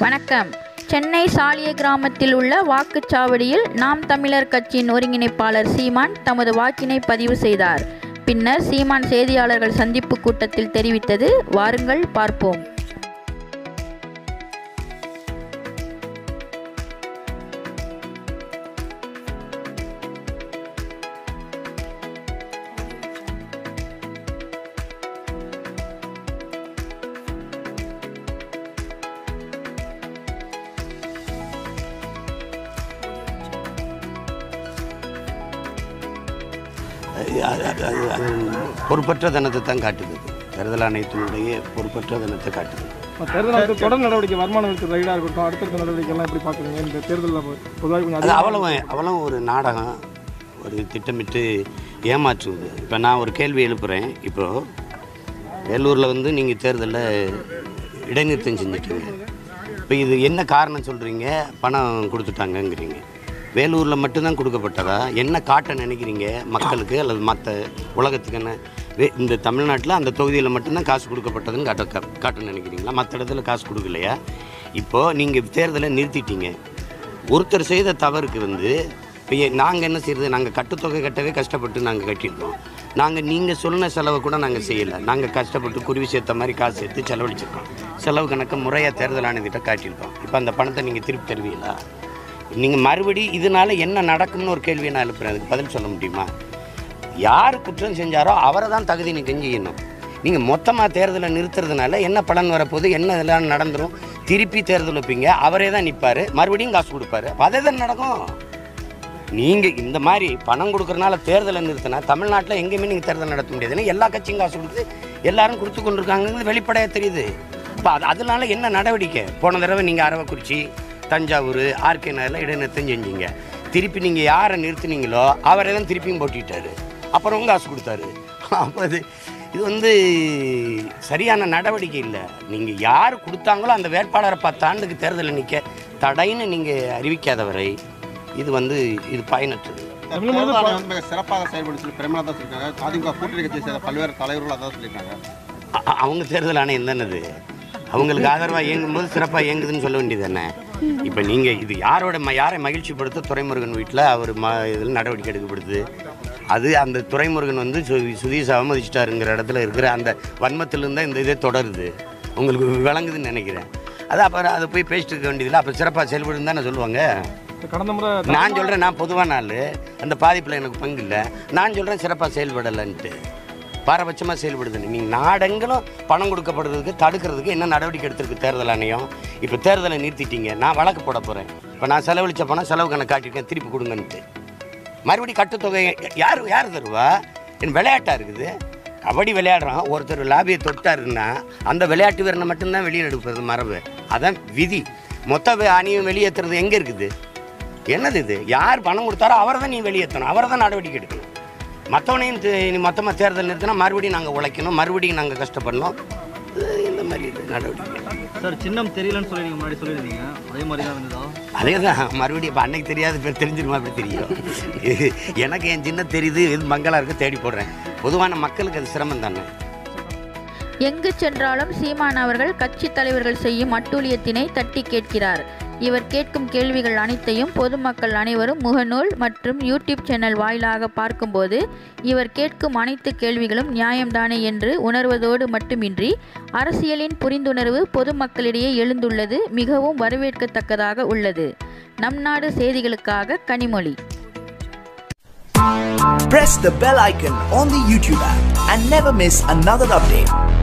வணக்கம் சென்னை சாலிய கிராமத்தில் உள்ள வாக்குச்சாவடியில் நாம் தமிழர் கட்சியின் ஒருங்கிணைப்பாளர் சீமான் தமது வாக்கினை பதிவு செய்தார் பின்னர் சீமான் செய்தியாளர்கள் சந்திப்பு கூட்டத்தில் தெரிவித்தது வாருங்கள் பார்ப்போம் அது அது- அது அது அது பொறுப்பற்ற தனத்தை தான் காட்டுது தேர்தல் ஆணையத்தினுடைய பொறுப்பற்ற தனத்தை காட்டுது தேர்தல் ஆணையத்தில் தொடர் நடவடிக்கை வருமான வரித்து ரைடாக இருக்கட்டும் அடுத்தடுத்த நடவடிக்கைலாம் எப்படி பார்க்குறீங்க இந்த தேர்தலில் பொதுவாக கொஞ்சம் அது அதிகமாக அவ்வளவு அவ்வளவு ஒரு நாடகம் ஒரு திட்டமிட்டு ஏமாற்றுவது இப்போ நான் ஒரு கேள்வி எழுப்புகிறேன் இப்போ வேலூரில் வந்து நீங்கள் தேர்தலில் இடைநிறுத்தம் செஞ்சுட்டீங்க இப்போ இது என்ன காரணம் சொல்கிறீங்க பணம் கொடுத்துட்டாங்கங்கிறீங்க வேலூரில் மட்டும்தான் கொடுக்கப்பட்டதா என்ன காட்ட நினைக்கிறீங்க மக்களுக்கு அல்லது மற்ற உலகத்துக்கு என்ன வே- இந்த தமிழ்நாட்டில் அந்த தொகுதியில் மட்டும்தான் காசு கொடுக்கப்பட்டதுன்னு காட்ட கா- காட்ட நினைக்கிறீங்களா மற்ற இடத்துல காசு கொடுக்கலையா இப்போது நீங்கள் தேர்தலை நிறுத்திட்டீங்க ஒருத்தர் செய்த தவறுக்கு வந்து இப்போ நாங்கள் என்ன செய்யறது நாங்கள் கட்டுத்தொகை கட்டவே கஷ்டப்பட்டு நாங்கள் கட்டியிருக்கோம் நாங்கள் நீங்கள் சொன்ன செலவை கூட நாங்கள் செய்யலை நாங்கள் கஷ்டப்பட்டு குருவி சேர்த்த மாதிரி காசு சேர்த்து செலவழிச்சிருக்கோம் செலவு கணக்கை முறையாக தேர்தல் ஆணையத்திட்ட காட்டியிருக்கோம் இப்போ அந்த பணத்தை நீங்கள் திருப்பி தருவீங்களா நீங்கள் மறுபடி இதனால என்ன நடக்கும்னு ஒரு கேள்வியை நான் எழுப்புறேன் அதுக்கு பதில் சொல்ல முடியுமா யார் குற்றம் செஞ்சாரோ அவரை தான் தகுதி நீக்கம் செய்யணும் நீங்கள் மொத்தமாக தேர்தலை நிறுத்துறதுனால என்ன பலன் வரப்போகுது என்ன இதெல்லாம் நடந்துரும் திருப்பி தேர்தல் வைப்பீங்க அவரே தான் நிற்பார் மறுபடியும் காசு கொடுப்பாரு அப்ப அதே தான் நடக்கும் நீங்கள் இந்த மாதிரி பணம் கொடுக்கறனால தேர்தலை நிறுத்தினா தமிழ்நாட்டில் எங்கேயுமே நீங்கள் தேர்தல் நடத்த முடியாது ஏன்னா எல்லா கட்சியும் காசு கொடுத்து எல்லாரும் கொடுத்து கொண்டிருக்காங்கிறது வெளிப்படையாக தெரியுது இப்போ அது அதனால என்ன நடவடிக்கை போன தடவை நீங்கள் அரவக்குறிச்சி தஞ்சாவூர் ஆர்கே நகரில் இடைநிறுத்தம் செஞ்சீங்க திருப்பி நீங்கள் யாரை நிறுத்துனீங்களோ அவரை தான் திருப்பியும் போட்டிட்டாரு அப்புறம் காசு கொடுத்தாரு அப்போ இது இது வந்து சரியான நடவடிக்கை இல்லை நீங்கள் யார் கொடுத்தாங்களோ அந்த வேட்பாளரை பத்து ஆண்டுக்கு தேர்தலில் நிற்க தடைன்னு நீங்கள் அறிவிக்காதவரை இது வந்து இது பயனற்றது தமிழ் முழுவதும் தேர்தல் ஆணையம் வந்து மிக சிறப்பாக செயல்பட்டு சொல்லி பிரேமலா தான் சொல்லியிருக்காங்க அதிமுக கூட்டணி கட்சியை சேர்ந்த பல்வேறு தலைவர்கள் அதான் சொல்லியிருக்காங்க அ- அ- அவங்க தேர்தல் ஆணையம் தானது அவங்களுக்கு ஆதரவாக இயங்கும்போது சிறப்பாக இயங்குதுன்னு சொல்ல வேண்டியது தானே இப்போ நீங்கள் இது யாரோட ம யாரை மகிழ்ச்சிப்படுத்த துரைமுருகன் வீட்டில் அவர் ம இதில் நடவடிக்கை எடுக்கப்படுது அது அந்த துரைமுருகன் வந்து சு சுதீஷ் அவமதிச்சிட்டாருங்கிற இடத்துல இருக்கிற அந்த வன்மத்திலிருந்து தான் இந்த இதே தொடருது உங்களுக்கு விளங்குதுன்னு நினைக்கிறேன் அது அப்புறம் அதை போய் பேசிட்டு இருக்க வேண்டியதில்லை அப்போ சிறப்பாக செயல்படுன்னு தானே சொல்லுவாங்க கடந்த முறை நான் சொல்கிறேன் நான் பொதுவான ஆள் அந்த பாதிப்பில் எனக்கு பங்கு இல்லை நான் சொல்கிறேன் சிறப்பாக செயல்படலைன்ட்டு பாரபட்சமாக செயல்படுதுன்னு நீங்கள் நாடெங்கிலும் பணம் கொடுக்கப்படுறதுக்கு தடுக்கிறதுக்கு என்ன நடவடிக்கை எடுத்திருக்கு தேர்தல் ஆணையம் இப்போ தேர்தலை நிறுத்திட்டீங்க நான் வழக்கு போட போகிறேன் இப்போ நான் செலவழிச்ச பணம் செலவு கணக்கு காட்டியிருக்கேன் திருப்பி கொடுங்கன்ட்டு மறுபடியும் கட்டுத்தொகை யார் யார் தருவா என் விளையாட்டாக இருக்குது கபடி விளையாடுறான் ஒருத்தர் லாபியை தொட்டாருன்னா அந்த விளையாட்டு வீரனை மட்டும்தான் வெளியே எடுப்பது மரபு அதான் விதி மொத்த வே- அணியும் வெளியேற்றுறது எங்கே இருக்குது என்னது இது யார் பணம் கொடுத்தாரோ அவரை தான் நீ வெளியேற்றணும் அவரை தான் நடவடிக்கை எடுக்கணும் மற்றவனையும் தே- நீ மொத்தமாக தேர்தல் நிறுத்தினா மறுபடியும் நாங்கள் உழைக்கணும் மறுபடியும் நாங்கள் கஷ்டப்படணும் இது இந்த மாதிரி இது நடவடிக்கை சார் சின்னம் தெரியலன்னு சொல்லி நீங்கள் முன்னாடி சொல்லியிருந்தீங்க அதே மாதிரி தான் இருந்ததா அதே தான் மறுபடியும் இப்போ அன்னைக்கு தெரியாத பேர் தெரிஞ்சிருமா அப்படி தெரியும் எனக்கு என் சின்ன தெரியுது எது மங்களா இருக்கு தேடி போடுறேன் பொதுவான மக்களுக்கு அது சிரமம் தானே எங்கு சென்றாலும் சீமான் அவர்கள் கட்சி தலைவர்கள் செய்யும் அட்டூழியத்தினை தட்டி கேட்கிறார் இவர் கேட்கும் கேள்விகள் அனைத்தையும் பொதுமக்கள் அனைவரும் முகநூல் மற்றும் யூடியூப் சேனல் வாயிலாக பார்க்கும்போது இவர் கேட்கும் அனைத்து கேள்விகளும் நியாயம்தானே என்று உணர்வதோடு மட்டுமின்றி அரசியலின் புரிந்துணர்வு பொதுமக்களிடையே எழுந்துள்ளது மிகவும் வரவேற்கத்தக்கதாக உள்ளது நம் நாடு செய்திகளுக்காக Kanimozhi Press the bell icon on the YouTube app and never miss another update.